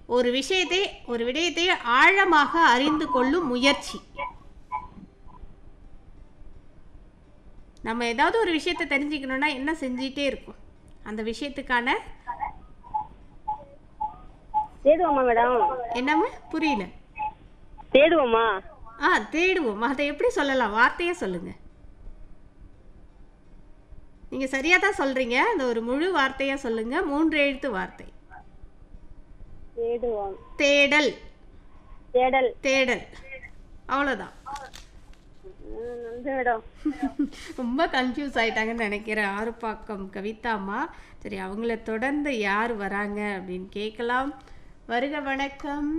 ஒரு விஷயத்தை ஒரு விடயத்தை ஆழமாக அறிந்து கொள்ளும் முயற்சி நம்ம ஏதாவது ஒரு விஷயத்தை தெரிஞ்சுக்கணும்னா என்ன செஞ்சிட்டே இருக்கும் அந்த விஷயத்துக்கான தேடுவோமா மேடம் என்னம்மா புரியல தேடுவோமா ஆ தேடுவோம் அதை எப்படி சொல்லலாம் வார்த்தையே சொல்லுங்க நீங்க சரியா தான் சொல்றீங்க அந்த ஒரு முழு வார்த்தையா சொல்லுங்க மூன்று எழுத்து வார்த்தை தேடுவோம் தேடல் தேடல் தேடல் அவ்வளோதான் ம், நன்றி மேடம் ரொம்ப கன்ஃபியூஸ் ஆயிட்டாங்கன்னு நினைக்கிறேன் ஆறுபாக்கம் கவிதாம்மா சரி அவங்கள தொடர்ந்து யார் வராங்க அப்படின்னு கேட்கலாம் வருக வணக்கம்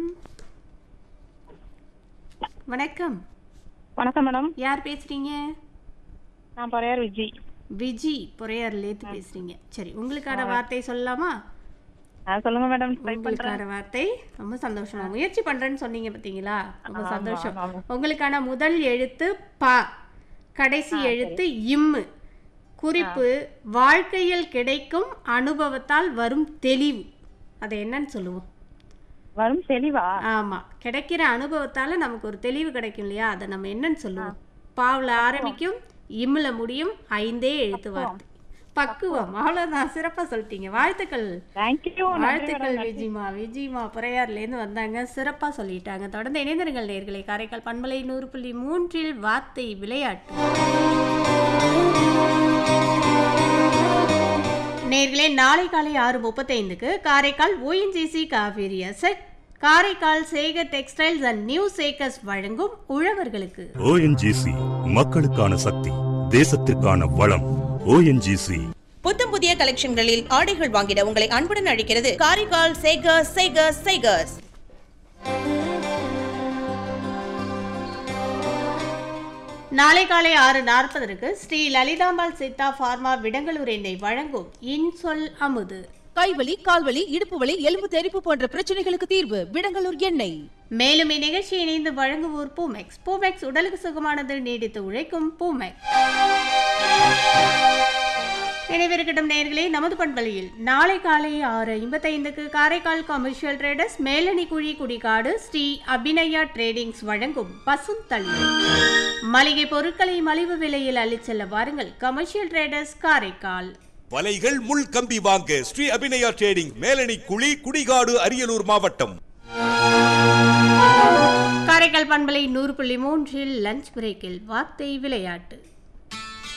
வணக்கம் வணக்கம் மேடம் யார் பேசுறீங்க நான் பரையார் விஜி விஜி பொறையார்லேருந்து பேசுறீங்க சரி உங்களுக்கான வார்த்தை சொல்லலாமா ஆ சொல்லுங்க மேடம் ட்ரை பண்றேன் உங்களுக்கான வார்த்தை ரொம்ப சந்தோஷமா முயற்சி பண்றேன்னு சொன்னீங்க பாத்தீங்களா ரொம்ப ஆமா, சந்தோஷம் ஆமா. உங்களுக்கான முதல் எழுத்து ப கடைசி எழுத்து இம்மு குறிப்பு வாழ்க்கையில் கிடைக்கும் அனுபவத்தால் வரும் தெளிவு அதை என்னன்னு சொல்லுவோம் வரும் தெளிவா ஆமா கிடைக்கிற அனுபவத்தால நமக்கு ஒரு தெளிவு கிடைக்கும் இல்லையா அதை நம்ம என்னன்னு சொல்லுவோம் பாவுல ஆரம்பிக்கும் இம்முல முடியும் ஐந்தே எழுத்து வார்த்தை பக்குவம் அவ்வளவுதான் சிறப்பா சொல்லிட்டீங்க வாழ்த்துக்கள் தேங்க்யூ வாழ்த்துக்கள் விஜிமா விஜிமா புறையார்லேருந்து வந்தாங்க சிறப்பா சொல்லிட்டாங்க தொடர்ந்து இணைந்திருங்கள் நேர்களை காரைக்கால் பண்பலை நூறு புள்ளி மூன்றில் வார்த்தை விளையாட்டு நேர்களே நாளை காலை ஆறு முப்பத்தைந்துக்கு Karaikal ONGC Kaveri asset Karaikal Sekar textiles and new Sekar's வழங்கும் உழவர்களுக்கு ஓஎன்ஜிசி மக்களுக்கான சக்தி தேசத்திற்கான வளம் ஓஎன்ஜிசி புத்தம் புதிய கலெக்ஷன்களில் ஆடைகள் வாங்கிட உங்களை அன்புடன் அழைக்கிறது காரைக்கால் சேகர்ஸ் சேகர்ஸ் சேகர்ஸ் நாளை காலை ஆறு நாற்பதற்கு ஸ்ரீ லலிதாம்பாள் சித்தா ஃபார்மா விடங்களூர் எண்ணெய் வழங்கும் இன்சொல் அமுது கைவலி கால்வலி இடுப்பு வலி எலும்பு தெறிப்பு போன்ற பிரச்சனைகளுக்கு தீர்வு விடங்கலூர் எண்ணெய் மேலும் இந்நிகழ்ச்சி இணைந்து வழங்குவோர் பூமெக்ஸ் பூமெக்ஸ் உடலுக்கு சுகமானது நீடித்து உழைக்கும் பூமெக்ஸ் நினைவிருக்கட்டும் நேர்களே நமது பண்பலையில் நாளை காலை ஆறு ஐம்பத்தைந்துக்கு காரைக்கால் கமர்ஷியல் ட்ரேடர்ஸ் மேலணி குழி குடிகாடு ஸ்ரீ அபிநயா ட்ரேடிங்ஸ் வழங்கும் பசும் தளிர் மளிகை பொருட்களை மலிவு விலையில் அள்ளிச் செல்ல வாருங்கள் கமர்ஷியல் ட்ரேடர்ஸ் காரைக்கால் வலைகள் முள் கம்பி வாங்க ஸ்ரீ அபிநயா ட்ரேடிங் மேலணி குழி குடிகாடு அரியலூர் மாவட்டம் காரைக்கால் பண்பலை நூறு புள்ளி மூன்றில் லஞ்ச் பிரேக்கில் வார்த்தை விளையாட்டு